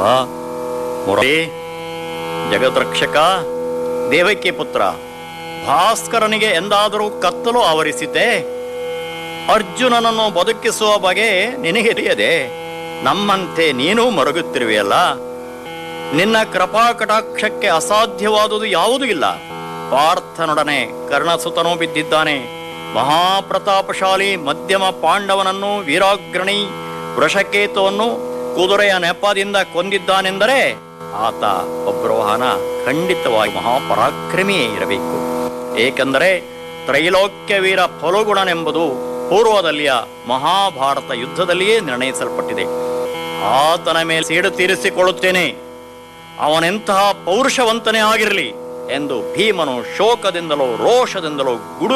ಅಲ್ವಾ ಮುರಳಿ ಜಗದ್ರಕ್ಷಕ ದೇವಕಿ ಪುತ್ರ ಭಾಸ್ಕರನಿಗೆ ಎಂದಾದರೂ ಕತ್ತಲು ಆವರಿಸಿದ್ದೆ ಅರ್ಜುನನನ್ನು ಬದುಕಿಸುವ ಬಗೆ ನಿನಗೆ ತಿಳಿಯದೆ ನಮ್ಮಂತೆ ನೀನೂ ಮರುಗುತ್ತಿರುವೆಯಲ್ಲ ನಿನ್ನ ಕೃಪಾ ಕಟಾಕ್ಷಕ್ಕೆ ಅಸಾಧ್ಯವಾದುದು ಯಾವುದೂ ಇಲ್ಲ ಪಾರ್ಥನೊಡನೆ ಕರ್ಣಸುತನೂ ಬಿದ್ದಿದ್ದಾನೆ ಮಹಾಪ್ರತಾಪಶಾಲಿ ಮಧ್ಯಮ ಪಾಂಡವನನ್ನು ವೀರಾಗ್ರಣಿ ವೃಷಕೇತುವನ್ನು ಕುದುರೆಯ ನೆಪದಿಂದ ಕೊಂದಿದ್ದಾನೆಂದರೆ ಆತ ಒಬ್ರವಾಹನ ಖಂಡಿತವಾಗಿ ಮಹಾಪರಾಕ್ರಮಿಯೇ ಇರಬೇಕು ಏಕೆಂದರೆ ತ್ರೈಲೋಕ್ಯ ವೀರ ಫಲಗುಣನೆಂಬುದು ಪೂರ್ವದಲ್ಲಿಯ ಮಹಾಭಾರತ ಯುದ್ಧದಲ್ಲಿಯೇ ನಿರ್ಣಯಿಸಲ್ಪಟ್ಟಿದೆ ಆತನ ಮೇಲೆ ಸೇಡು ತೀರಿಸಿಕೊಳ್ಳುತ್ತೇನೆ ಅವನೆಂತಹ ಪೌರುಷವಂತನೇ ಆಗಿರಲಿ ಎಂದು ಭೀಮನು ಶೋಕದಿಂದಲೋ ರೋಷದಿಂದಲೋ ಗುಡು